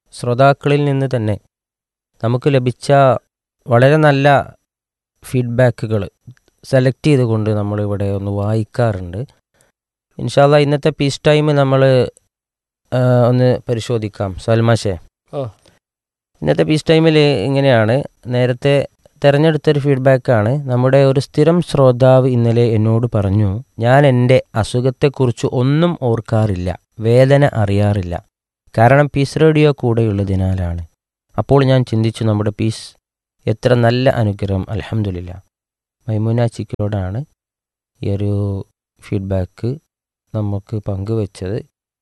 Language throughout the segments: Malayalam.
ശ്രോതാക്കളിൽ നിന്ന് തന്നെ നമുക്ക് ലഭിച്ച വളരെ നല്ല ഫീഡ്ബാക്കുകൾ സെലക്ട് ചെയ്തുകൊണ്ട് നമ്മളിവിടെ ഒന്ന് വായിക്കാറുണ്ട് ഇൻഷാല്ല ഇന്നത്തെ പീസ് ടൈം നമ്മൾ ഒന്ന് പരിശോധിക്കാം സൽമാഷേ ആ. ഇന്നത്തെ പീസ് ടൈമിൽ ഇങ്ങനെയാണ് നേരത്തെ തിരഞ്ഞെടുത്തൊരു ഫീഡ്ബാക്കാണ് നമ്മുടെ ഒരു സ്ഥിരം ശ്രോതാവ് ഇന്നലെ എന്നോട് പറഞ്ഞു ഞാൻ എൻ്റെ അസുഖത്തെക്കുറിച്ച് ഒന്നും ഓർക്കാറില്ല വേദന അറിയാറില്ല കാരണം പീസ് റേഡിയോ കൂടെയുള്ളതിനാലാണ് അപ്പോൾ ഞാൻ ചിന്തിച്ചു നമ്മുടെ പീസ് എത്ര നല്ല അനുഗ്രഹം അലഹമുല്ല മൈമുന ചിക്കോടാണ് ഈ ഒരു ഫീഡ്ബാക്ക് നമുക്ക് പങ്കുവച്ചത്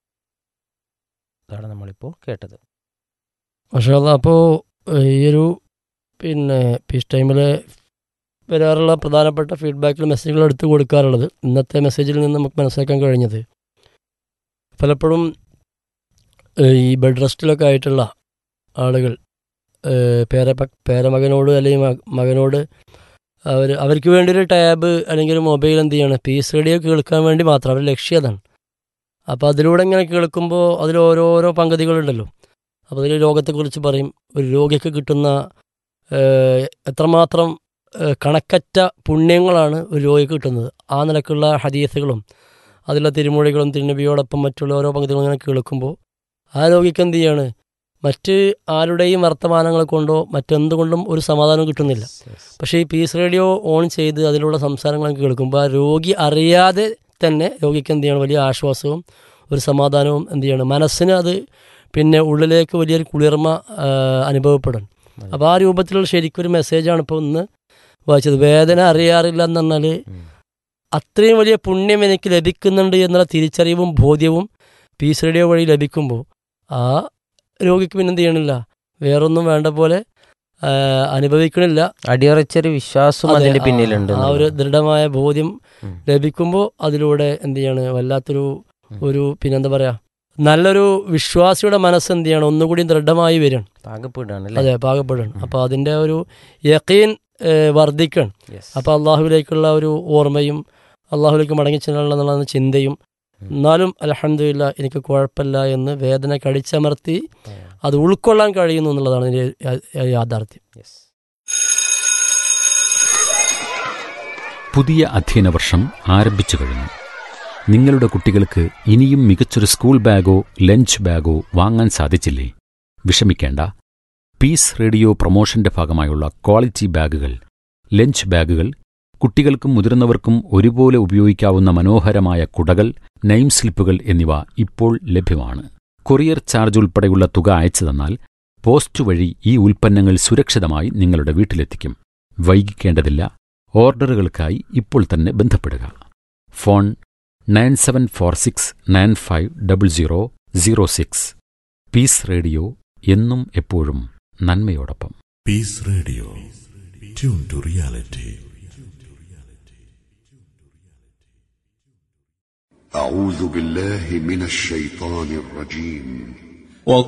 അതാണ് നമ്മളിപ്പോൾ കേട്ടത് പക്ഷേ അപ്പോൾ ഈ ഒരു പിന്നെ പീസ് ടൈമിൽ വരാറുള്ള പ്രധാനപ്പെട്ട ഫീഡ്ബാക്കിൽ മെസ്സേജുകൾ എടുത്തു കൊടുക്കാറുള്ളത് ഇന്നത്തെ മെസ്സേജിൽ നിന്ന് നമുക്ക് മനസ്സിലാക്കാൻ കഴിഞ്ഞത് പലപ്പോഴും ഏഹ്, ഈ ബെഡ് റെസ്റ്റിലൊക്കെ ആയിട്ടുള്ള ആളുകൾ ഏഹ്, പേര പേരമകനോട് അല്ലെങ്കിൽ മക- മകനോട് അവർ അവർക്ക് വേണ്ടി ഒരു ടാബ് അല്ലെങ്കിൽ ഒരു മൊബൈൽ എന്ത് ചെയ്യണം പീസ് റേഡിയോ കേൾക്കാൻ വേണ്ടി മാത്രം അവരുടെ ലക്ഷ്യം അതാണ് അപ്പോൾ അതിലൂടെ ഇങ്ങനെ കേൾക്കുമ്പോൾ അതിൽ ഓരോരോ പങ്കുതികളുണ്ടല്ലോ അപ്പോൾ അതിൽ രോഗത്തെക്കുറിച്ച് പറയും ഒരു രോഗിക്ക് കിട്ടുന്ന ഏഹ്, എത്രമാത്രം ഏഹ്, കണക്കറ്റ പുണ്യങ്ങളാണ് ഒരു രോഗിക്ക് കിട്ടുന്നത് ആ നിലക്കുള്ള ഹദീസുകളും അതിലുള്ള തിരുമൊഴികളും തിരുനബിയോടൊപ്പം മറ്റുള്ള ഓരോ പങ്കുതികളും ഇങ്ങനെ കേൾക്കുമ്പോൾ ആ രോഗിക്ക് എന്ത് ചെയ്യാണ് മറ്റ് ആരുടെയും വർത്തമാനങ്ങൾ കൊണ്ടോ മറ്റെന്തുകൊണ്ടും ഒരു സമാധാനം കിട്ടുന്നില്ല പക്ഷേ ഈ പീസ് റേഡിയോ ഓൺ ചെയ്ത് അതിലുള്ള സംസാരങ്ങളൊക്കെ കേൾക്കുമ്പോൾ ആ രോഗി അറിയാതെ തന്നെ രോഗിക്ക് എന്ത് ചെയ്യണം വലിയ ആശ്വാസവും ഒരു സമാധാനവും എന്ത് ചെയ്യണം മനസ്സിന് അത് പിന്നെ ഉള്ളിലേക്ക് വലിയൊരു കുളിർമ ആ, അനുഭവപ്പെടും അപ്പോൾ ആ രൂപത്തിലുള്ള ശരിക്കൊരു മെസ്സേജാണ് ഇപ്പോൾ ഇന്ന് വായിച്ചത് വേദന അറിയാറില്ല എന്ന് പറഞ്ഞാൽ ഉം. അത്രയും വലിയ പുണ്യം എനിക്ക് ലഭിക്കുന്നുണ്ട് എന്നുള്ള തിരിച്ചറിവും ബോധ്യവും പീസ് റേഡിയോ വഴി ലഭിക്കുമ്പോൾ ആ രോഗിക്ക് പിന്നെ എന്ത് ചെയ്യണില്ല വേറൊന്നും വേണ്ട പോലെ ആ, അനുഭവിക്കണില്ല അടിയറച്ചൊരു വിശ്വാസം അതെ, അതിന്റെ ആ, പിന്നിലുണ്ട് ആ ഒരു ദൃഢമായ ബോധ്യം ഉം. ലഭിക്കുമ്പോൾ അതിലൂടെ എന്ത് ചെയ്യാണ് വല്ലാത്തൊരു ഉം. ഒരു പിന്നെന്താ പറയാ നല്ലൊരു വിശ്വാസിയുടെ മനസ്സ് എന്ത് ചെയ്യണം ഒന്നുകൂടി ദൃഢമായി വരികയാണ് പാകപ്പെടുകയാണ് അതെ അല്ലേ പാകപ്പെടുകയാണ് ഉം. അപ്പോൾ അതിൻ്റെ ഒരു യക്കീൻ വർദ്ധിക്കണം Yes. അപ്പോൾ അള്ളാഹുവിലേക്കുള്ള ഒരു ഓർമ്മയും അള്ളാഹുലേക്ക് മടങ്ങി ചെല്ലുള്ള ചിന്തയും ഉം. എന്നാലും അലഹമില്ല എനിക്ക് കുഴപ്പമില്ല എന്ന് വേദന കടിച്ചമർത്തി ആ, അത് ഉൾക്കൊള്ളാൻ കഴിയുന്നു എന്നുള്ളതാണ് ഇതിൻ്റെ യാ- യാഥാർത്ഥ്യം yes. പുതിയ അധ്യയന വർഷം ആരംഭിച്ചു കഴിഞ്ഞു നിങ്ങളുടെ കുട്ടികൾക്ക് ഇനിയും മികച്ചൊരു സ്കൂൾ ബാഗോ ലഞ്ച് ബാഗോ വാങ്ങാൻ സാധിച്ചില്ലേ വിഷമിക്കേണ്ട പീസ് റേഡിയോ പ്രൊമോഷന്റെ ഭാഗമായുള്ള ക്വാളിറ്റി ബാഗുകൾ ലഞ്ച് ബാഗുകൾ കുട്ടികൾക്കും മുതിർന്നവർക്കും ഒരുപോലെ ഉപയോഗിക്കാവുന്ന മനോഹരമായ കുടകൾ നെയിം സ്ലിപ്പുകൾ എന്നിവ ഇപ്പോൾ ലഭ്യമാണ് കൊറിയർ ചാർജ് ഉൾപ്പെടെയുള്ള തുക അയച്ചു തന്നാൽ പോസ്റ്റ് വഴി ഈ ഉൽപ്പന്നങ്ങൾ സുരക്ഷിതമായി നിങ്ങളുടെ വീട്ടിലെത്തിക്കും വൈകിക്കേണ്ടതില്ല ഓർഡറുകൾക്കായി ഇപ്പോൾ തന്നെ ബന്ധപ്പെടുക phone nine seven four six nine five double zero zero six Peace Radio എന്നും എപ്പോഴും നന്മയോടൊപ്പം Peace Radio. Tune to reality. أعوذ بالله من الشيطان الرجيم